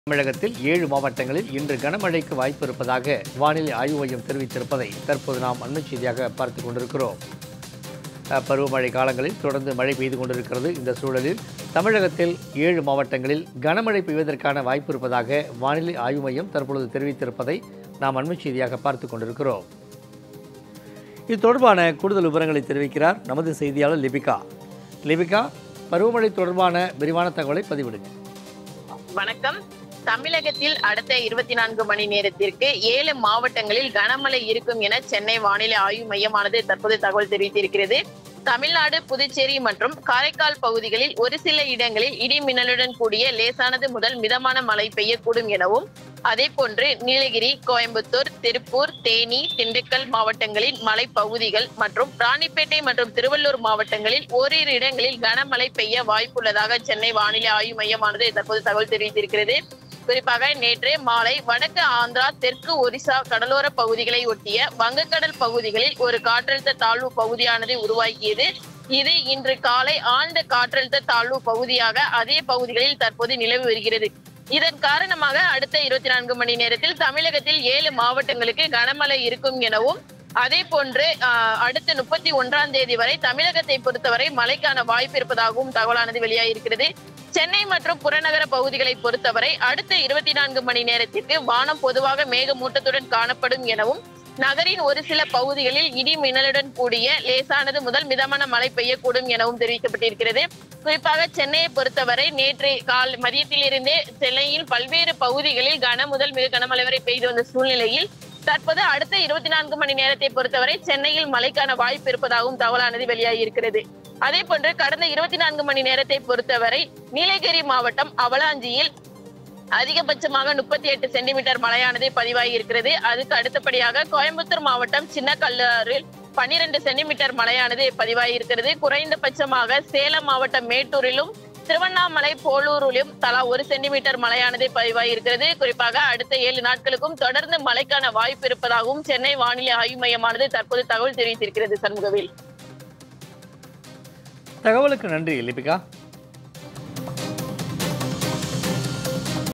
தமிழகத்தில் ஏழு மாவட்டங்களில் இன்று கனமழைக்கு வாய்ப்பு இருப்பதாக வானிலை ஆய்வு மையம் தெரிவித்திருப்பதை தற்போது நாம் அண்மைச் செய்தியாக பார்த்து கொண்டிருக்கிறோம் அஹ், பருவமழை காலங்களில் தொடர்ந்து மழை பெய்து கொண்டிருக்கிறது இந்த சூழலில் தமிழகத்தில் ஏழு மாவட்டங்களில் கனமழை பெய்வதற்கான வாய்ப்பு இருப்பதாக வானிலை ஆய்வு மையம் தற்பொழுது தெரிவித்திருப்பதை நாம் அண்மைச் செய்தியாக பார்த்து கொண்டிருக்கிறோம் இது தொடர்பான கூடுதல் விவரங்களை தெரிவிக்கிறார் நமது செய்தியாளர் லிபிகா லிபிகா பருவமழை தொடர்பான விரிவான தகவலை பதிவிடுங்க வணக்கம் தமிழகத்தில் அடுத்த இருபத்தி நான்கு மணி நேரத்திற்கு ஏழு மாவட்டங்களில் கனமழை இருக்கும் என சென்னை வானிலை ஆய்வு மையமானது தற்போது தகவல் தெரிவித்திருக்கிறது தமிழ்நாடு புதுச்சேரி மற்றும் காரைக்கால் பகுதிகளில் ஒரு சில இடங்களில் இடி மின்னலுடன் கூடிய லேசானது முதல் மிதமான மழை பெய்யக்கூடும் எனவும் அதே போன்று நீலகிரி கோயம்புத்தூர் திருப்பூர் தேனி திண்டுக்கல் மாவட்டங்களின் மலைப்பகுதிகள் மற்றும் ராணிப்பேட்டை மற்றும் திருவள்ளூர் மாவட்டங்களில் ஓரிரு இடங்களில் கனமழை பெய்ய வாய்ப்புள்ளதாக சென்னை வானிலை ஆய்வு மையமானது தற்போது தகவல் தெரிவித்திருக்கிறது குறிப்பாக நேற்று மாலை வடக்கு ஆந்திரா தெற்கு ஒரிசா கடலோர பகுதிகளை ஒட்டிய வங்கக்கடல் பகுதிகளில் ஒரு காற்றழுத்த தாழ்வு பகுதியானது உருவாகியது இது இன்று காலை ஆழ்ந்த காற்றழுத்த தாழ்வு பகுதியாக அதே பகுதிகளில் தற்போது நிலவி வருகிறது இதன் காரணமாக அடுத்த இருபத்தி நான்கு மணி நேரத்தில் தமிழகத்தில் ஏழு மாவட்டங்களுக்கு கனமழை இருக்கும் எனவும் அதே போன்று ஆஹ், அடுத்த முப்பத்தி ஒன்றாம் தேதி வரை தமிழகத்தை பொறுத்தவரை மழைக்கான வாய்ப்பு இருப்பதாகவும் தகவலானது வெளியாகியிருக்கிறது சென்னை மற்றும் புறநகர பகுதிகளை பொறுத்தவரை அடுத்த இருபத்தி நான்கு மணி நேரத்திற்கு வானம் பொதுவாக மேகமூட்டத்துடன் காணப்படும் எனவும் நகரின் ஒரு சில பகுதிகளில் இடி மின்னலுடன் கூடிய லேசானது முதல் மிதமான மழை பெய்யக்கூடும் எனவும் தெரிவிக்கப்பட்டிருக்கிறது குறிப்பாக சென்னையை பொறுத்தவரை நேற்று கால் மதியத்திலிருந்தே சென்னையில் பல்வேறு பகுதிகளில் கன முதல் மிக கனமழை வரை பெய்து வந்த சூழ்நிலையில் தற்போது அடுத்த இருபத்தி நான்கு மணி நேரத்தை பொறுத்தவரை சென்னையில் மழைக்கான வாய்ப்பு இருப்பதாகவும் தகவலானது வெளியாகி இருக்கிறது அதே போன்று கடந்த இருபத்தி நான்கு மணி நேரத்தை பொறுத்தவரை நீலகிரி மாவட்டம் அவலாஞ்சியில் அதிகபட்சமாக முப்பத்தி எட்டு சென்டிமீட்டர் மழையானது பதிவாகி இருக்கிறது அதுக்கு அடுத்தபடியாக கோயம்புத்தூர் மாவட்டம் சின்னக்கல்லூரில் பன்னிரண்டு சென்டிமீட்டர் மழையானது பதிவாகி இருக்கிறது குறைந்தபட்சமாக சேலம் மாவட்டம் மேட்டூரிலும் திருவண்ணாமலை போலூரிலும் தலா ஒரு சென்டிமீட்டர் மழையானது பதிவாகி இருக்கிறது குறிப்பாக அடுத்த ஏழு நாட்களுக்கும் தொடர்ந்து மழைக்கான வாய்ப்பு இருப்பதாகவும் சென்னை வானிலை ஆய்வு மையமானது தற்போது தகவல் தெரிவித்திருக்கிறது சண்முகவில் தகவலுக்கு நன்றி லிபிகா